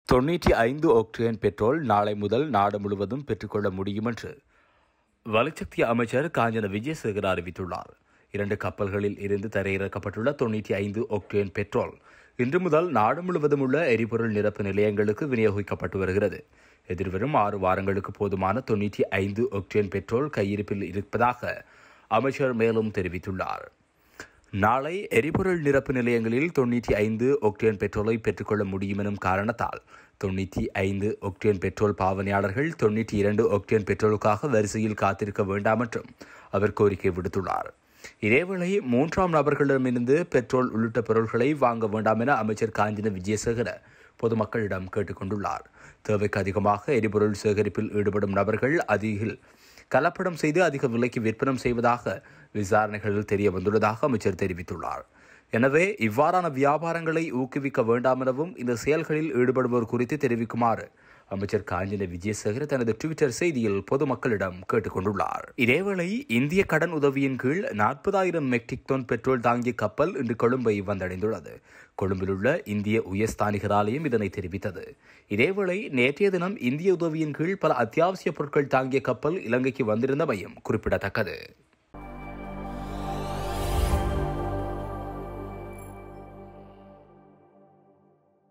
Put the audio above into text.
தொன்னூற்றி ஐந்து octane petrol நாளை முதல் நாடு முழுவதும் பெற்றுக்கொள்ள முடியும் என்று வலுசக்தி அமைச்சர் காஞ்சன விஜயசேகர் அறிவித்துள்ளார் இரண்டு கப்பல்களில் இருந்து தரையிறக்கப்பட்டுள்ள தொன்னூற்றி ஐந்து ஒக்டேன் பெட்ரோல் இன்று முதல் நாடு முழுவதும் உள்ள எரிபொருள் நிரப்பு நிலையங்களுக்கு விநியோகிக்கப்பட்டு வருகிறது எதிர்வரும் ஆறு வாரங்களுக்கு போதுமான தொன்னூற்றி ஐந்து ஒக்டேன் பெட்ரோல் கையிருப்பில் இருப்பதாக அமைச்சர் மேலும் தெரிவித்துள்ளார் நாளை எரிபொருள் நிரப்பு நிலையங்களில் தொன்னூற்றி ஐந்து ஒக்டேன் பெட்ரோலை பெற்றுக்கொள்ள முடியும் எனும் காரணத்தால் தொண்ணூற்றி ஐந்து ஒக்டேன் பெட்ரோல் பாவனையாளர்கள் தொண்ணூற்றி இரண்டு ஒக்டேன் பெட்ரோலுக்காக வரிசையில் காத்திருக்க வேண்டாம் என்றும் அவர் கோரிக்கை விடுத்துள்ளார் இதேவேளை மூன்றாம் நபர்களிடமிருந்து பெட்ரோல் உள்ளிட்ட பொருட்களை வாங்க வேண்டாம் என அமைச்சர் காஞ்சின விஜயசேகர பொதுமக்களிடம் கேட்டுக்கொண்டுள்ளார் தேவைக்கு அதிகமாக எரிபொருள் சேகரிப்பில் ஈடுபடும் நபர்கள் அதிகில் கலப்படம் செய்து அதிக விலைக்கு விற்பனம் செய்வதாக விசாரணைகளில் தெரிய வந்துள்ளதாக அமைச்சர் தெரிவித்துள்ளார் எனவே இவ்வாறான வியாபாரங்களை ஊக்குவிக்க வேண்டாம் எனவும் இந்த செயல்களில் ஈடுபடுவோர் குறித்து தெரிவிக்குமாறு அமைச்சர் காஞ்சின விஜயசேகர் தனது டுவிட்டர் செய்தியில் பொதுமக்களிடம் கேட்டுக்கொண்டுள்ளார் இதேவேளை இந்திய கடன் உதவியின் கீழ் நாற்பதாயிரம் மெட்ரிக் டன் பெட்ரோல் தாங்கிய கப்பல் இன்று கொழும்பை வந்தடைந்துள்ளது கொழும்பில் உள்ள இந்திய உயர்ஸ்தானிகர் ஆலயம் இதனை தெரிவித்தது இதேவேளை நேற்றைய தினம் இந்திய உதவியின் கீழ் பல அத்தியாவசிய பொருட்கள் தாங்கிய கப்பல் இலங்கைக்கு வந்திருந்தமையும் குறிப்பிடத்தக்கது